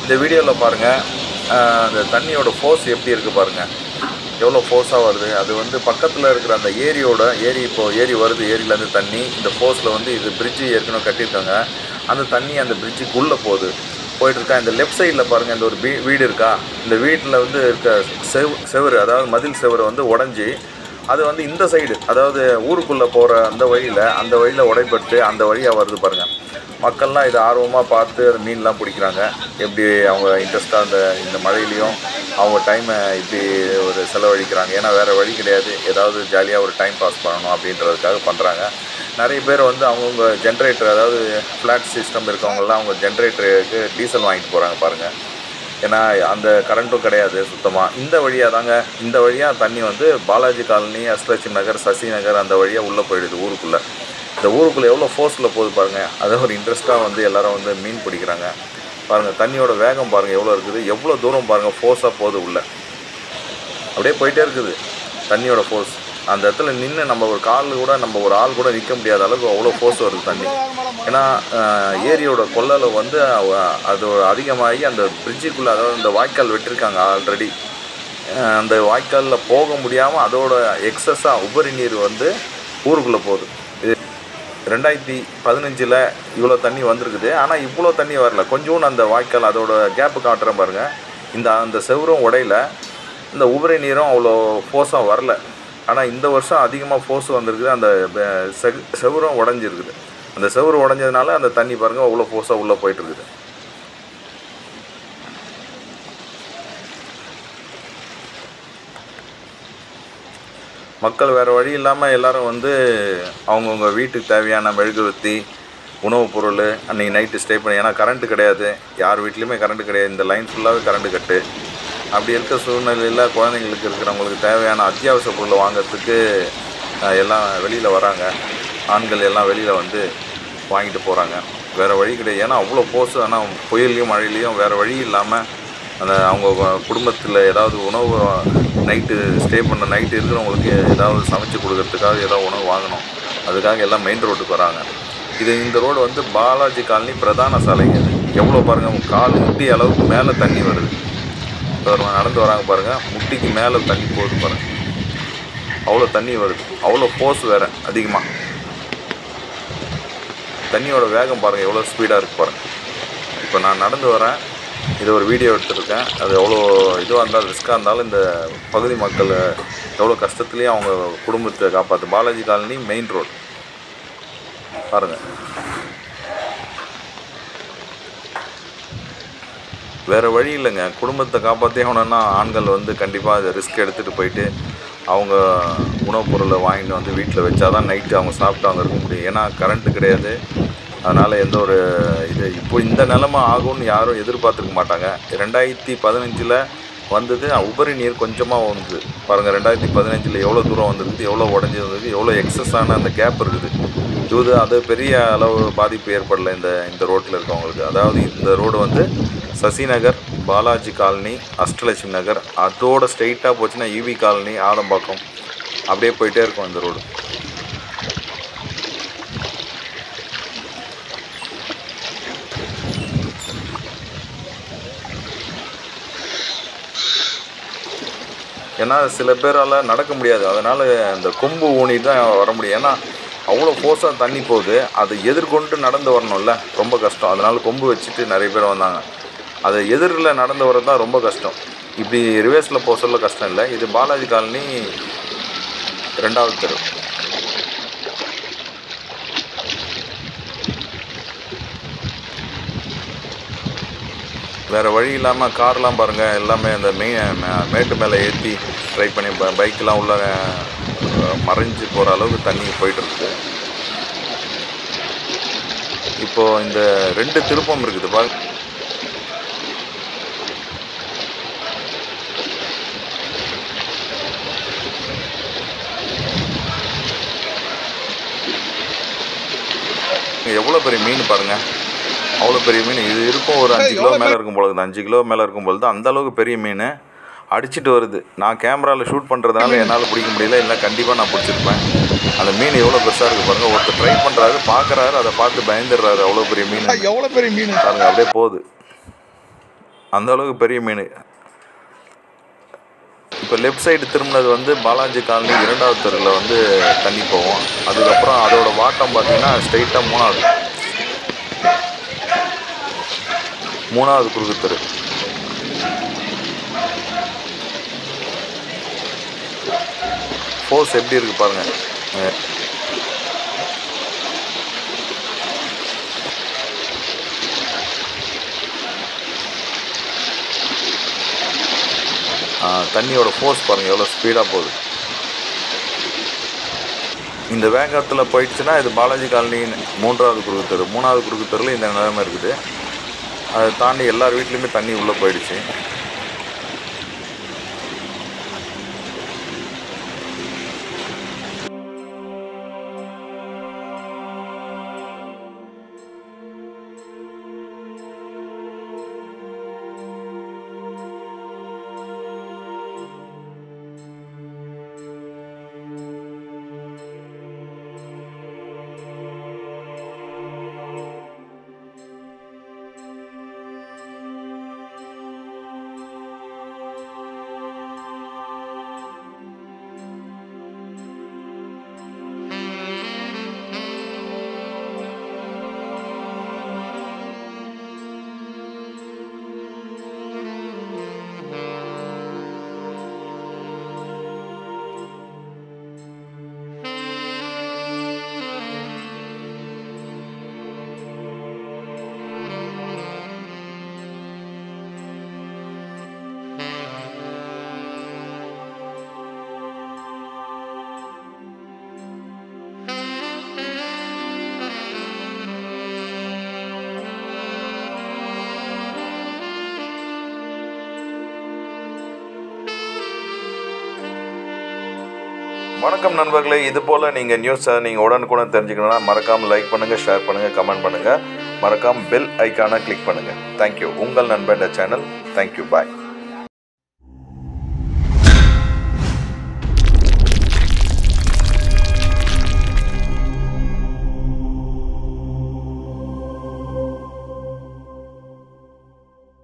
இந்த வீடியோவில் பாருங்கள் அந்த தண்ணியோட ஃபோர்ஸ் எப்படி இருக்குது பாருங்கள் எவ்வளோ ஃபோர்ஸாக வருது அது வந்து பக்கத்தில் இருக்கிற அந்த ஏரியோட ஏரி இப்போது ஏரி வருது ஏரியிலேருந்து தண்ணி இந்த ஃபோர்ஸில் வந்து இது பிரிட்ஜு ஏற்கனவே கட்டியிருக்காங்க அந்த தண்ணி அந்த பிரிட்ஜுக்குள்ளே போகுது போயிட்டு இருக்கா இந்த லெஃப்ட் சைடில் பாருங்கள் இந்த ஒரு வீ வீடு இருக்கா இந்த வீட்டில் வந்து இருக்க செவ் செவரு அதாவது மதில் செவரு வந்து உடஞ்சி அது வந்து இந்த சைடு அதாவது ஊருக்குள்ளே போகிற அந்த வழியில் அந்த வழியில் உடைப்பட்டு அந்த வழியாக வருது பாருங்கள் மக்கள்லாம் இதை ஆர்வமாக பார்த்து அந்த மீன்லாம் பிடிக்கிறாங்க எப்படி அவங்க இன்ட்ரெஸ்ட்டாக அந்த இந்த மழையிலையும் அவங்க டைமை இப்படி ஒரு செலவழிக்கிறாங்க ஏன்னா வேறு வழி கிடையாது ஏதாவது ஜாலியாக ஒரு டைம் பாஸ் பண்ணணும் அப்படின்றதுக்காக பண்ணுறாங்க நிறைய பேர் வந்து அவங்கவுங்க ஜென்ரேட்டர் அதாவது ஃப்ளாட் சிஸ்டம் இருக்கவங்கெல்லாம் அவங்க ஜென்ரேட்டருக்கு டீசல் வாங்கிட்டு போகிறாங்க பாருங்கள் ஏன்னா அந்த கரண்ட்டும் கிடையாது சுத்தமாக இந்த வழியாக தாங்க இந்த வழியாக தண்ணி வந்து பாலாஜி காலனி அஷ்டலட்சுமி நகர் சசி நகர் அந்த வழியாக உள்ளே போயிடுது ஊருக்குள்ளே இந்த ஊருக்குள்ளே எவ்வளோ ஃபோர்ஸில் போகுது பாருங்கள் அதை ஒரு இன்ட்ரெஸ்ட்டாக வந்து எல்லாரும் வந்து மீன் பிடிக்கிறாங்க பாருங்கள் தண்ணியோட வேகம் பாருங்கள் எவ்வளோ இருக்குது எவ்வளோ தூரம் பாருங்கள் ஃபோர்ஸாக போகுது உள்ளே அப்படியே போயிட்டே இருக்குது தண்ணியோட ஃபோர்ஸ் அந்த இடத்துல நின்று நம்ம ஒரு கால் கூட நம்ம ஒரு ஆள் கூட நிற்க முடியாத அளவுக்கு அவ்வளோ ஃபோர்ஸ் வருது தண்ணி ஏன்னா அஹ், ஏரியோட கொள்ளலை வந்து அவ- அது அதிகமாகி அந்த பிரிட்ஜுக்குள்ளே அதாவது அந்த வாய்க்கால் வெட்டிருக்காங்க ஆல்ரெடி அந்த வாய்க்காலில் போக முடியாமல் அதோட எக்ஸஸாக உபரி நீர் வந்து ஊருக்குள்ளே போகுது இது ரெண்டாயிரத்தி பதினஞ்சில் இவ்வளோ தண்ணி வந்திருக்குது ஆனால் இவ்வளோ தண்ணி வரல கொஞ்சோண்டு அந்த வாய்க்கால் அதோட கேப்பு காட்டுறேன் பாருங்கள் இந்த அந்த செவரும் உடையில இந்த உபரி நீரும் அவ்வளோ ஃபோர்ஸாக வரல ஆனால் இந்த வருஷம் அதிகமாக ஃபோர்ஸ் வந்திருக்குது அந்த ப- செகு- செவுரும் உடஞ்சிருக்குது அந்த செவுரு உடஞ்சதுனால அந்த தண்ணி பாருங்கள் அவ்வளோ ஃபோர்ஸாக உள்ளே போயிட்டுருக்குது மக்கள் வேறு வழி இல்லாமல் எல்லாரும் வந்து அவங்கவுங்க வீட்டுக்கு தேவையான மெழுகுவர்த்தி உணவுப் பொருள் அன்றைக்கி நைட்டு ஸ்டே பண்ணி ஏன்னா கரண்ட்டு கிடையாது யார் வீட்லேயுமே கரண்ட்டு கிடையாது இந்த லைன் ஃபுல்லாகவே கரண்ட்டு கட்டு அப்படி இருக்க சூழ்நிலையில் குழந்தைங்களுக்கு இருக்கிறவங்களுக்கு தேவையான அத்தியாவசிய பொருளை வாங்குறதுக்கு அஹ், எல்லாம் வெளியில் வராங்க ஆண்கள் எல்லாம் வெளியில் வந்து வாங்கிட்டு போகிறாங்க வேறு வழி கிடையாது ஏன்னா அவ்வளோ போஸ் ஆனால் புயல்லையும் மழையிலையும் வேறு வழி இல்லாமல் அந்த அவங்க குடும்பத்தில் ஏதாவது உணவு நைட்டு ஸ்டே பண்ண நைட்டு இருக்கிறவங்களுக்கு ஏதாவது சமைச்சு கொடுக்கறதுக்காக ஏதாவது உணவு வாங்கணும் அதுக்காக எல்லாம் மெயின் ரோட்டுக்கு வராங்க இது இந்த ரோடு வந்து பாலாஜி காலனி பிரதான சாலைங்க இது எவ்வளோ பாருங்கள் கால் முட்டி அளவுக்கு மேலே தண்ணி வருது இப்போ நடந்து வராங்க பாருங்கள் முட்டிக்கு மேலே தண்ணி போகுது பாருங்கள் அவ்வளோ தண்ணி வருது அவ்வளோ ஃபோர்ஸ் வேறு அதிகமாக தண்ணியோட வேகம் பாருங்கள் எவ்வளோ ஸ்பீடாக இருக்குது பாருங்கள் இப்போ நான் நடந்து வரேன் இது ஒரு வீடியோ எடுத்திருக்கேன் அது எவ்வளோ இதுவாக இருந்தாலும் ரிஸ்க்காக இருந்தாலும் இந்த பகுதி மக்கள் எவ்வளோ கஷ்டத்துலேயும் அவங்க குடும்பத்தை காப்பாற்று பாலாஜி காலனி மெயின் ரோடு பாருங்கள் வேறு வழி இல்லைங்க குடும்பத்தை காப்பாற்றி ஆகணும்னா ஆண்கள் வந்து கண்டிப்பாக அதை ரிஸ்க் எடுத்துகிட்டு போயிட்டு அவங்க உணவுப் பொருளை வாங்கிட்டு வந்து வீட்டில் வச்சா தான் நைட்டு அவங்க சாப்பிட்டு அவங்க இருக்க முடியும் ஏன்னா கரண்ட்டு கிடையாது அதனால் எந்த ஒரு இது இப்போ இந்த நிலமை ஆகும்னு யாரும் எதிர்பார்த்துருக்க மாட்டாங்க ரெண்டாயிரத்தி பதினஞ்சில் வந்தது உபரி நீர் கொஞ்சமாக வந்தது பாருங்கள் ரெண்டாயிரத்தி பதினஞ்சில் எவ்வளோ தூரம் வந்திருக்குது எவ்வளோ உடஞ்சி வந்தது எவ்வளோ எக்ஸஸான அந்த கேப் இருக்குது இது அது பெரிய அளவு பாதிப்பு ஏற்படல இந்த இந்த ரோட்டில் இருக்கவங்களுக்கு அதாவது இந்த ரோடு வந்து சசிநகர் பாலாஜி காலனி அஷ்டலட்சுமி நகர் அதோட ஸ்ட்ரெயிட்டாக போச்சுன்னா ஈவி காலனி ஆதம்பாக்கம் அப்படியே போயிட்டே இருக்கும் இந்த ரோடு ஏன்னா சில பேரால் நடக்க முடியாது அதனால் அந்த கொம்பு ஊனி தான் வர முடியும் ஏன்னா அவ்வளோ ஃபோர்ஸாக தண்ணி போகுது அதை எதிர்கொண்டு நடந்து வரணும்ல ரொம்ப கஷ்டம் அதனால் கொம்பு வச்சுட்டு நிறைய பேர் வந்தாங்க அதை எதிரில் நடந்து வரது தான் ரொம்ப கஷ்டம் இப்படி ரிவேர்ஸில் போக சொல்ல கஷ்டம் இல்லை இது பாலாஜி காலனி ரெண்டாவது தெரு வேறு வழி இல்லாமல் கார்லாம் பாருங்கள் எல்லாமே அந்த மெய் மே- மேட்டு மேலே ஏற்றி ட்ரை பண்ணி ப பைக்கெலாம் உள்ள அஹ், மறைஞ்சு போகிற அளவுக்கு தண்ணி போயிட்டு இருக்கு இப்போது இந்த ரெண்டு திருப்பம் இருக்குது பா எவ்வளோ பெரிய மீன் பாருங்கள் அவ்வளோ பெரிய மீன் இது இருக்கும் ஒரு அஞ்சு கிலோ மேலே இருக்கும் பொழுது அஞ்சு கிலோ மேலே இருக்கும் பொழுது அந்த அளவுக்கு பெரிய மீன் அடிச்சிட்டு வருது நான் கேமராவில் ஷூட் பண்ணுறதுனால என்னால் பிடிக்க முடியல இல்லை கண்டிப்பாக நான் பிடிச்சிருப்பேன் அந்த மீன் எவ்வளோ பெருசாக இருக்குது பாருங்கள் ஒருத்தர் ட்ரை பண்ணுறாரு பார்க்குறாரு அதை பார்த்து பயந்துடுறாரு அவ்வளோ பெரிய மீன் எவ்வளோ பெரிய மீன் பாருங்க அப்படியே போகுது அந்த அளவுக்கு பெரிய மீன் இப்போ லெஃப்ட் சைடு திரும்பினது வந்து பாலாஜி காலனி இரண்டாவது தெருவில் வந்து தண்ணி போகும் அதுக்கப்புறம் அதோட வாட்டம் பார்த்தீங்கன்னா ஸ்ட்ரைட்டாக மூணாவது மூணாவது குறுக்கு தெரு ஃபோர்ஸ் எப்படி இருக்குது பாருங்கள் தண்ணியோட ஃபோர்ஸ் பாருங்கள் எவ்வளோ ஸ்பீடாக போகுது இந்த வேகத்தில் போயிடுச்சுன்னா இது பாலாஜி காலனி மூன்றாவது குறுக்கு தெரு மூணாவது குறுக்கு தெருவில் இந்த நிலைமை இருக்குது அதை தாண்டி எல்லார் வீட்லேயுமே தண்ணி உள்ளே போயிடுச்சு வணக்கம் நண்பர்களே இது போல் நீங்கள் நியூஸை நீங்கள் உடனுக்குடன் தெரிஞ்சுக்கணுன்னா மறக்காமல் லைக் பண்ணுங்கள் ஷேர் பண்ணுங்கள் கமெண்ட் பண்ணுங்கள் மறக்காமல் பெல் ஐக்கானை கிளிக் பண்ணுங்கள் தேங்க்யூ உங்கள் நண்பன் சேனல் தேங்க்யூ பாய்